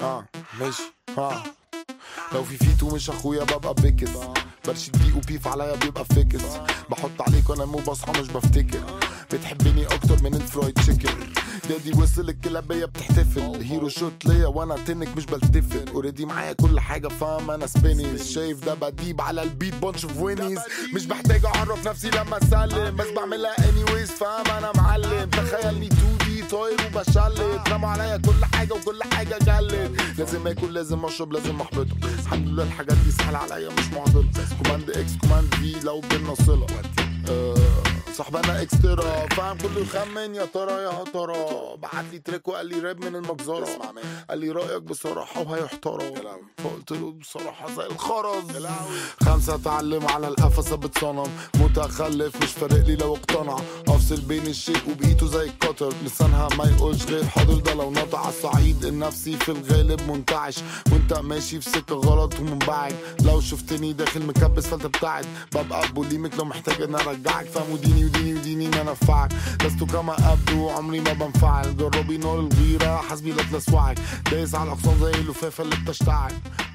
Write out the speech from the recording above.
اه ماشي اه لو في فيتو مش اخويا ببقى بكس برشد دي وبيف عليا بيبقى فيكس بحط عليك وانا مو بصحى مش بفتكر بتحبني اكتر من الفرايد تشيكن دادي وصل الكلابية بتحتفل هيرو شوت ليا وانا تنك مش بلتفت اوريدي معايا كل حاجة فاهم انا سبينيز شايف ده بديب على البيت بونش اوف وينيز مش بحتاج اعرف نفسي لما اسلم بس بعملها اني ويز فاهم انا معلم تخيلني 2 دي طاير وبشلت رموا عليا كل حاجة وكل حاجة جلت لازم اكل لازم اشرب لازم احبطه الحمد لله الحاجات دي سهلة عليا مش معضلة كوماند اكس كوماند في لو بينا صلة آه، صاحبنا اكسترا فاهم كله يخمن يا ترى يا ترى بعت لي تريك وقال لي راب من المجزرة قال لي رايك بصراحة وهيحترم فقلت له بصراحة زي الخرز خمسة اتعلم على القفصة بتصنم متخلف مش فارق لي لو اقتنع افصل بين الشيء وبقيته زي القطر لسانها ما يقولش غير حاضر ده لو نطع على الصعيد النفسي في الغالب منتعش وانت ماشي في سكة غلط ومنبعد لو شفتني داخل مكبس فانت بتاعد ببقى بوليمك لو محتاج ان ارجعك فاهم وديني وديني وديني ما نفعك لست كما ابدو عمري ما بنفعل جربي نار الغيرة حسبي لا تلسوعك دايس على الاقسام زي اللفافة اللي بتشتعل